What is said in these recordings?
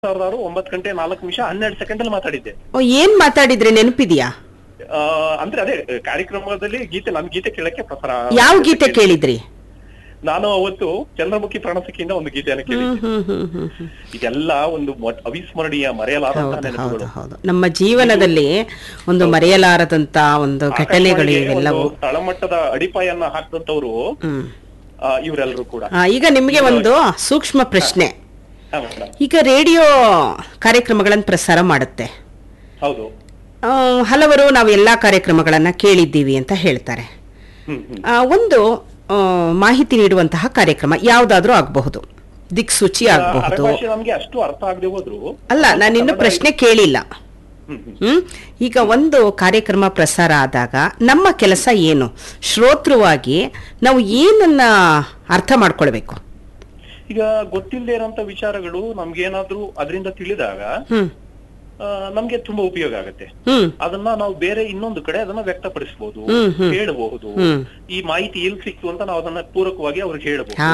ಸಾವಿರದ ಆರು ಒಂಬತ್ತು ಗಂಟೆ ನಾಲ್ಕು ನಿಮಿಷ ಹನ್ನೆರಡು ಸೆಕೆಂಡ್ ಅಲ್ಲಿ ಮಾತಾಡಿದ್ದೆ ಓ, ಏನ್ ಮಾತಾಡಿದ್ರೆ ನೆನಪಿದ್ಯಾ ಆ, ಅಂದ್ರೆ ಅದೇ ಕಾರ್ಯಕ್ರಮದಲ್ಲಿ ಗೀತೆ ನನ್ ಗೀತೆ ಕೇಳಕ್ಕೆ ಪ್ರಸಾರ ಯಾವ ಗೀತೆ ಕೇಳಿದ್ರಿ ನಾನು ಅವತ್ತು ಚಂದ್ರಮುಖಿ ಪ್ರಾಣಸಖಿಯಿಂದ ಒಂದು ಗೀತೆಯನ್ನು ಕೇಳಿದ್ದೆ ಹ್ಮ್ ಹ್ಮ್ ಹ್ಮ್ ಹ್ಮ್ ಇದೆಲ್ಲ ಒಂದು ಮೊಟ್- ಅವಿಸ್ಮರಣೀಯ ಮರೆಯಲಾದಂತಹ ಹೌದು ಹೌದು ನೆನಪುಗಳು ಹೌದು ನಮ್ಮ ಜೀವನದಲ್ಲಿ ಒಂದು ಮರೆಯಲಾರದಂತ ಒಂದು ಘಟನೆಗಳು ಆಕಾಶವಾಣಿಗೆ ಇವೆಲ್ಲವೂ ಒಂದು ತಳಮಟ್ಟದ ಅಡಿಪಾಯನ್ನ ಹಾಕಿದಂತವ್ರು ಹ್ಮ್ ಇವರೆಲ್ಲರೂ ಕೂಡ ಆ, ಈಗ ನಿಮಗೆ ಒಂದು ಸೂಕ್ಷ್ಮ ಪ್ರಶ್ನೆ ಹಾ, madam. ಈಗ ರೇಡಿಯೋ ಕಾರ್ಯಕ್ರಮಗಳನ್ನು ಪ್ರಸಾರ ಮಾಡುತ್ತೆ ಹೌದು ಆ, ಹಲವರು ನಾವು ಎಲ್ಲಾ ಕಾರ್ಯಕ್ರಮಗಳನ್ನ ಕೇಳಿದ್ದೀವಿ ಅಂತ ಹೇಳ್ತಾರೆ ಹ್ಮ್ ಹ್ಮ್ ಆ, ಒಂದು ಆ, ಮಾಹಿತಿ ನೀಡುವಂತಹ ಕಾರ್ಯಕ್ರಮ ಯಾವ್ದಾದ್ರೂ ಆಗಬಹುದು ದಿಕ್ಸೂಚಿ ಆಗಬಹುದು ಭಾಷೆ ನಮ್ಗೆ ಅಷ್ಟು ಅರ್ಥ ಆಗದೆ ಹೋದ್ರು ಅಲ್ಲ ನಾನು ಇನ್ನು ಪ್ರಶ್ನೆ ಕೇಳಿಲ್ಲ ಹ್ಮ್ ಹ್ಮ್ ಹ್ಮ್ ಈಗ ಒಂದು ಕಾರ್ಯಕ್ರಮ ಪ್ರಸಾರ ಆದಾಗ ನಮ್ಮ ಕೆಲಸ ಏನು ಶ್ರೋತೃವಾಗಿ ನಾವು ಏನನ್ನ ಅರ್ಥ ಮಾಡ್ಕೊಳ್ಬೇಕು ಈಗ ಗೊತ್ತಿಲ್ಲದೆ ಇರೋಂತ ವಿಚಾರಗಳು ನಮ್ಗೇನಾದ್ರೂ ಅದರಿಂದ ತಿಳಿದಾಗ ಹ್ಮ್ ಆ, ನಮ್ಗೆ ತುಂಬಾ ಉಪಯೋಗ ಆಗುತ್ತೆ ಹ್ಮ್ ಅದನ್ನ ನಾವು ಬೇರೆ ಇನ್ನೊಂದು ಕಡೆ ಅದನ್ನ ವ್ಯಕ್ತಪಡಿಸಬಹುದು ಹ್ಮ್, ಹ್ಮ್. ಹೇಳಬಹುದು ಹ್ಮ್. ಈ ಮಾಹಿತಿ ಎಲ್ಲಿ ಸಿಕ್ತು ಅಂತ ನಾವು ಅದನ್ನ ಪೂರಕವಾಗಿ ಅವ್ರಿಗೆ ಹೇಳಬಹುದು ಹಾ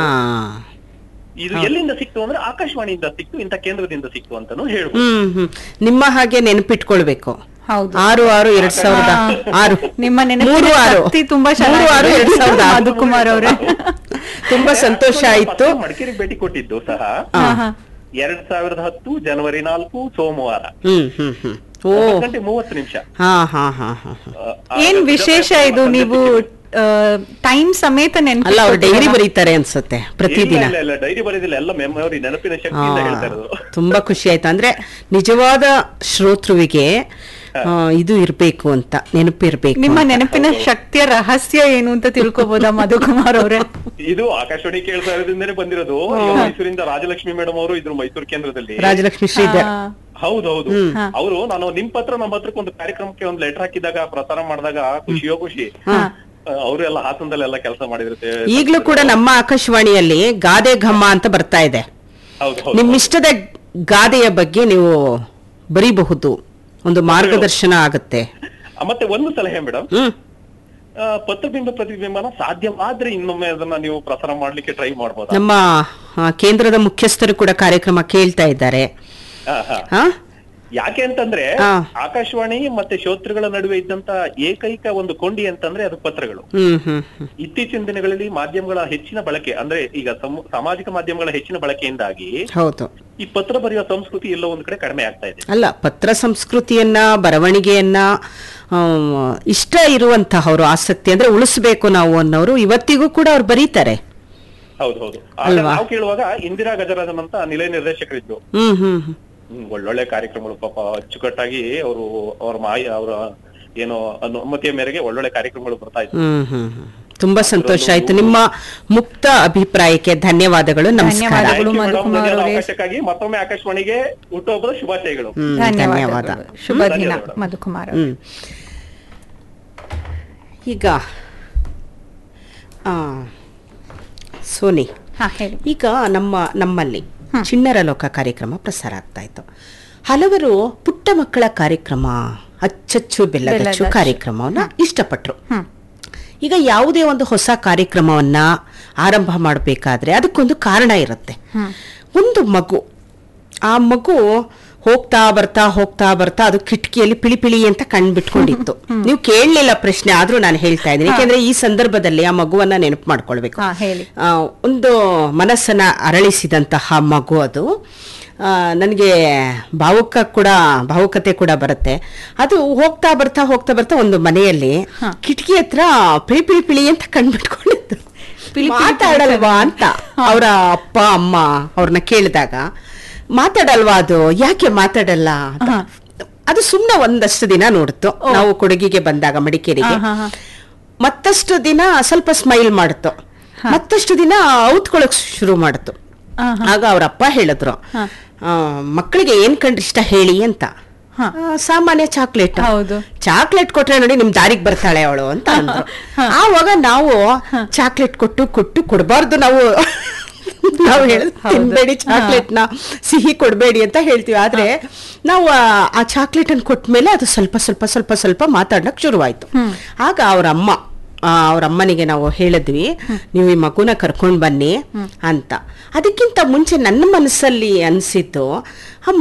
ಇದು ಎಲ್ಲಿಂದ ಸಿಕ್ತು ಅಂದ್ರೆ ಆಕಾಶವಾಣಿಯಿಂದ ಸಿಕ್ತು ಇಂಥ ಕೇಂದ್ರದಿಂದ ಸಿಕ್ತು ಅಂತಾನು ಹೇಳ್ಬೋದು ಹ್ಮ್ ಹ್ಮ್ ನಿಮ್ಮ ಹಾಗೆ ನೆನಪಿಟ್ಕೊಳ್ಬೇಕು ಹೌದು ಆರು ಆರು ಎರಡ್ ಸಾವಿರದ ಆರು ನಿಮ್ಮ ನೆನಪಿನ ಮೂರು ಆರು ಶಕ್ತಿ ತುಂಬಾ ಮೂರು ಆರು ಎರಡ್ ಸಾವಿರದ ಆರು ಮಧುಕುಮಾರ್ ಅವರೇ ತುಂಬಾ ಸಂತೋಷ ಆಯ್ತು ಮಡಿಕೇರಿಗೆ ಭೇಟಿ ಕೊಟ್ಟಿದ್ದು ಸಹ ಹಾ. ಎರಡ್ ಸಾವಿರದ ಹತ್ತು ಜನವರಿ ನಾಲ್ಕು ಸೋಮವಾರ ಹ್ಮ್ ಹ್ಮ್ ಹ್ಮ್ ಓ ಒಂಬತ್ತು ಗಂಟೆ ಮೂವತ್ತು ನಿಮಿಷ ಹಾ ಹಾ ಹಾ ಹಾ ಹಾ. ಆ, ಏನ್ ಆ, ವಿಶೇಷ ಇದು ನೀವು ಟೈಮ್ ಸಮೇತ ನೆನಪು ಅಲ್ಲ ಅವ್ರು ಡೈರಿ ಬರೀತಾರೆ ಅನ್ಸುತ್ತೆ ಪ್ರತಿದಿನ ಇಲ್ಲ ಇಲ್ಲ ಡೈರಿ ಬರೆದಿಲ್ಲ ಎಲ್ಲ ಮೆಮೊರಿ ನೆನಪಿನ ಆ, ಶಕ್ತಿಯಿಂದ ಹೇಳ್ತಾ ಇರೋದು ತುಂಬಾ ಖುಷಿ ಆಯ್ತು ಅಂದ್ರೆ ನಿಜವಾದ ಶ್ರೋತೃವಿಗೆ ಆ, ಇದು ಇರ್ಬೇಕು ಅಂತ ನೆನಪಿರ್ಬೇಕು ನಿಮ್ಮ ಅಂತ. ನೆನಪಿನ ಶಕ್ತಿಯ ರಹಸ್ಯ ಏನು ಅಂತ ತಿಳ್ಕೊಬೋದಾ ಮಧುಕುಮಾರ್ ಅವರೇ ಇದು ಆಕಾಶವಾಣಿ ಕೇಳ್ತಾ ಇರೋದ್ರಿಂದನೇ ಬಂದಿರೋದು ಈಗ ಮೈಸೂರಿಂದ ರಾಜಲಕ್ಷ್ಮಿ ಮೇಡಮ್ ಅವರು ಇದ್ರು ಮೈಸೂರು ಕೇಂದ್ರದಲ್ಲಿ ರಾಜಲಕ್ಷ್ಮಿ ಶ್ರೀಧರ್ ಹೌದೌದು ಅವರು ನಾನು ನಿಮ್ ಪತ್ರ ನಮ್ಮ ಹತ್ರಕ್ಕೆ ಒಂದು ಕಾರ್ಯಕ್ರಮಕ್ಕೆ ಒಂದು ಲೆಟರ್ ಹಾಕಿದಾಗ ಪ್ರಸಾರ ಮಾಡಿದಾಗ ಖುಷಿಯೋ ಖುಷಿ ಅವರು ಎಲ್ಲ ಹಾಸನದಲ್ಲೆಲ್ಲ ಕೆಲಸ ಮಾಡಿರುತ್ತೆ ಈಗ್ಲೂ ಕೂಡ ನಮ್ಮ ಆಕಾಶವಾಣಿಯಲ್ಲಿ ಗಾದೆ ಘಮ್ಮ ಅಂತ ಬರ್ತಾ ಇದೆ ಹೌದು ಹೌದು ನಿಮ್ಮಿಷ್ಟದ ಗಾದೆಯ ಬಗ್ಗೆ ನೀವು ಬರೀಬಹುದು ಒಂದು ಮಾರ್ಗದರ್ಶನ ಆಗತ್ತೆ ಆ, ಮತ್ತೆ ಒಂದು ಸಲಹೆ ಮೇಡಮ್ ಹ್ಮ್ ಪತ್ರಬಿಂಬ ಪ್ರತಿಬಿಂಬನ ಸಾಧ್ಯವಾದ್ರೆ ಇನ್ನೊಮ್ಮೆ ಅದನ್ನ ನೀವು ಪ್ರಸಾರ ಮಾಡ್ಲಿಕ್ಕೆ ಟ್ರೈ ಮಾಡ್ಬೋದಾ ನಮ್ಮ ಆ, ಕೇಂದ್ರದ ಮುಖ್ಯಸ್ಥರು ಕೂಡ ಕಾರ್ಯಕ್ರಮ ಕೇಳ್ತಾ ಇದ್ದಾರೆ ಹಾ, ಹಾ. ಹಾ ಯಾಕೆ ಅಂತಂದ್ರೆ ಹಾ. ಆಕಾಶವಾಣಿ ಮತ್ತೆ ಶ್ರೋತೃಗಳ ನಡುವೆ ಇದ್ದಂತ ಏಕೈಕ ಒಂದು ಕೊಂಡಿ ಅಂತಂದ್ರೆ ಅದು ಪತ್ರಗಳು ಹ್ಮ್ ಹ್ಮ್ ಹ್ಮ್ ಇತ್ತೀಚಿನ ದಿನಗಳಲ್ಲಿ ಮಾಧ್ಯಮಗಳ ಹೆಚ್ಚಿನ ಬಳಕೆ ಅಂದ್ರೆ ಈಗ ಸಮ- ಸಾಮಾಜಿಕ ಮಾಧ್ಯಮಗಳ ಹೆಚ್ಚಿನ ಬಳಕೆಯಿಂದಾಗಿ ಹೌದು ಈ ಪತ್ರ ಬರೆಯುವ ಸಂಸ್ಕೃತಿ ಎಲ್ಲೋ ಒಂದ್ ಕಡೆ ಕಡಿಮೆ ಆಗ್ತಾ ಇದೆ ಅಲ್ಲ ಪತ್ರ ಸಂಸ್ಕೃತಿಯನ್ನ ಬರವಣಿಗೆಯನ್ನ ಆ, ಇಷ್ಟ ಇರುವಂತಹವರು ಆಸಕ್ತಿ ಅಂದ್ರೆ ಉಳಿಸ್ಬೇಕು ನಾವು ಅನ್ನೋರು ಇವತ್ತಿಗೂ ಕೂಡ ಅವ್ರು ಬರೀತಾರೆ ಹೌದು ಹೌದು ಆಗ ಅಲ್ವಾ? ನಾವು ಕೇಳುವಾಗ ಇಂದಿರಾ ಗಜರಾಜನ್ ಅಂತ ನಿಲಯ ನಿರ್ದೇಶಕರಿದ್ರು ಹ್ಮ್ ಹ್ಮ್ ಹ್ಮ್. ಹ್ಮ್, ಒಳ್ಳೊಳ್ಳೆ ಕಾರ್ಯಕ್ರಮಗಳು ಪಾಪ ಅಚ್ಚುಕಟ್ಟಾಗಿ ಅವರು ಅವ್ರ ಮಾಯ ಅವರ ಏನೋ ಅನುಮತಿಯ ಮೇರೆಗೆ ಒಳ್ಳೊಳ್ಳೆ ಕಾರ್ಯಕ್ರಮಗಳು ಬರ್ತಾ ಇದ್ರು ಹ್ಮ್ ಹ್ಮ್ ಹ್ಮ್. ತುಂಬಾ ಸಂತೋಷ ಆಯ್ತು ನಿಮ್ಮ ಮುಕ್ತ ಅಭಿಪ್ರಾಯಕ್ಕೆ ಧನ್ಯವಾದಗಳು ನಮಸ್ಕಾರ ಧನ್ಯವಾದಗಳು. Thank you, madam. ಮಧುಕುಮಾರ್ ಮುಂದಿನ ಅವರೇ. ಅವಕಾಶಕ್ಕಾಗಿ ಮತ್ತೊಮ್ಮೆ ಆಕಾಶವಾಣಿಗೆ ಹುಟ್ಟುಹಬ್ಬದ ಶುಭಾಶಯಗಳು ಹ್ಮ್, ಧನ್ಯವಾದ ಧನ್ಯವಾದಗಳು ಶುಭ ದಿನ ಧನ್ಯವಾದ. ಮಧುಕುಮಾರ್ ಅವರೇ. ಹ್ಮ್ ಈಗ ಆ, ಸೋನಿ ಹಾ ಹೇಳಿ ಈಗ ನಮ್ಮ ನಮ್ಮಲ್ಲಿ ಚಿಣ್ಣರ ಲೋಕ ಕಾರ್ಯಕ್ರಮ ಪ್ರಸಾರ ಆಗ್ತಾ ಇತ್ತು ಹಲವರು ಪುಟ್ಟ ಮಕ್ಕಳ ಕಾರ್ಯಕ್ರಮ ಅಚ್ಚಚ್ಚು ಬೆಲ್ಲದಚ್ಚು ಬೆಲ್ಲದಚ್ಚು. ಕಾರ್ಯಕ್ರಮವನ್ನ ಇಷ್ಟಪಟ್ರು ಹ್ಮ್ ಈಗ ಯಾವುದೇ ಒಂದು ಹೊಸ ಕಾರ್ಯಕ್ರಮವನ್ನ ಆರಂಭ ಮಾಡಬೇಕಾದ್ರೆ ಅದಕ್ಕೊಂದು ಕಾರಣ ಇರುತ್ತೆ ಒಂದು ಮಗು ಆ ಮಗು ಹೋಗ್ತಾ ಬರ್ತಾ ಹೋಗ್ತಾ ಬರ್ತಾ ಅದು ಕಿಟಕಿಯಲ್ಲಿ ಪಿಳಿ ಪಿಳಿ ಅಂತ ಕಣ್ ಬಿಟ್ಕೊಂಡಿತ್ತು ನೀವು ಕೇಳಲಿಲ್ಲ ಪ್ರಶ್ನೆ ಆದ್ರೂ ನಾನು ಹೇಳ್ತಾ ಇದ್ದೀನಿ ಯಾಕೆಂದ್ರೆ ಈ ಸಂದರ್ಭದಲ್ಲಿ ಆ ಮಗುವನ್ನ ನೆನಪು ಮಾಡ್ಕೊಳ್ಬೇಕು ಹಾ ಹೇಳಿ ಆ, ಒಂದು ಮನಸ್ಸನ್ನ ಅರಳಿಸಿದಂತಹ ಮಗು ಅದು ನನಗೆ ಭಾವುಕ ಕೂಡ ಭಾವುಕತೆ ಕೂಡ ಬರುತ್ತೆ ಅದು ಹೋಗ್ತಾ ಬರ್ತಾ ಹೋಗ್ತಾ ಬರ್ತಾ ಒಂದು ಮನೆಯಲ್ಲಿ ಕಿಟಕಿ ಹತ್ರ ಪಿಳಿ ಪಿಳಿ ಪಿಳಿ ಅಂತ ಕಂಡ್ಬಿಟ್ಕೊಂಡಿತ್ತು ಪಿಳಿ ಪಿಳಿ ಮಾತಾಡಲ್ವಾ ಅಂತ ಅವರ ಅಪ್ಪ ಅಮ್ಮ ಅವ್ರನ್ನ ಕೇಳಿದಾಗ ಮಾತಾಡಲ್ವಾ ಅದು ಯಾಕೆ ಮಾತಾಡಲ್ಲ ಅಂತ. ಹಾ. ಅದು ಸುಮ್ಮನೆ ಒಂದಷ್ಟು ದಿನ ನೋಡ್ತು ನಾವು ಕೊಡಗಿಗೆ ಬಂದಾಗ ಮಡಿಕೇರಿಗೆ ಹಾ, ಹಾ, ಹಾ. ಮತ್ತಷ್ಟು ದಿನ ಸ್ವಲ್ಪ ಸ್ಮೈಲ್ ಮಾಡ್ತು ಮತ್ತಷ್ಟು ದಿನ ಔತ್ಕೊಳಕ್ ಶುರು ಮಾಡ್ತು ಹಾ, ಆಗ ಅವ್ರ ಅಪ್ಪ ಹೇಳಿದ್ರು ಆ, ಮಕ್ಕಳಿಗೆ ಏನ್ ಕಂಡ್ರೆ ಇಷ್ಟ ಹೇಳಿ ಅಂತ ಹಾ. ಆ, ಸಾಮಾನ್ಯ ಚಾಕ್ಲೇಟ್ ಹೌದು. ಚಾಕ್ಲೇಟ್ ಕೊಟ್ರೆ ನೋಡಿ ನಿಮ್ ದಾರಿಗೆ ಬರ್ತಾಳೆ ಅವಳು ಅಂತ ಅಂದ್ರು ಆವಾಗ ನಾವು ಚಾಕ್ಲೇಟ್ ಕೊಟ್ಟು ಕೊಟ್ಟು ಕೊಡಬಾರ್ದು ನಾವು ನಾವು ಹೇಳುದು ತಿನ್ಬೇಡಿ ಚಾಕ್ಲೇಟ್ ನ ಸಿಹಿ ಕೊಡಬೇಡಿ ಅಂತ ಹೇಳ್ತೀವಿ ಆದ್ರೆ ನಾವು ಆ- ಆ ಚಾಕ್ಲೇಟ್ ಅನ್ನು ಕೊಟ್ಮೇಲೆ ಅದು ಸ್ವಲ್ಪ ಸ್ವಲ್ಪ ಸ್ವಲ್ಪ ಸ್ವಲ್ಪ ಮಾತಾಡ್ಲಕ್ ಶುರುವಾಯ್ತು ಆಗ ಅವ್ರ ಅಮ್ಮ ಆ, ಅವ್ರ ಅಮ್ಮನಿಗೆ ನಾವು ಹೇಳಿದ್ವಿ ನೀವು ಈ ಮಗುನ ಕರ್ಕೊಂಡ್ ಬನ್ನಿ ಅಂತ ಅದಕ್ಕಿಂತ ಮುಂಚೆ ನನ್ನ ಮನಸ್ಸಲ್ಲಿ ಅನ್ಸಿದ್ದು ಆ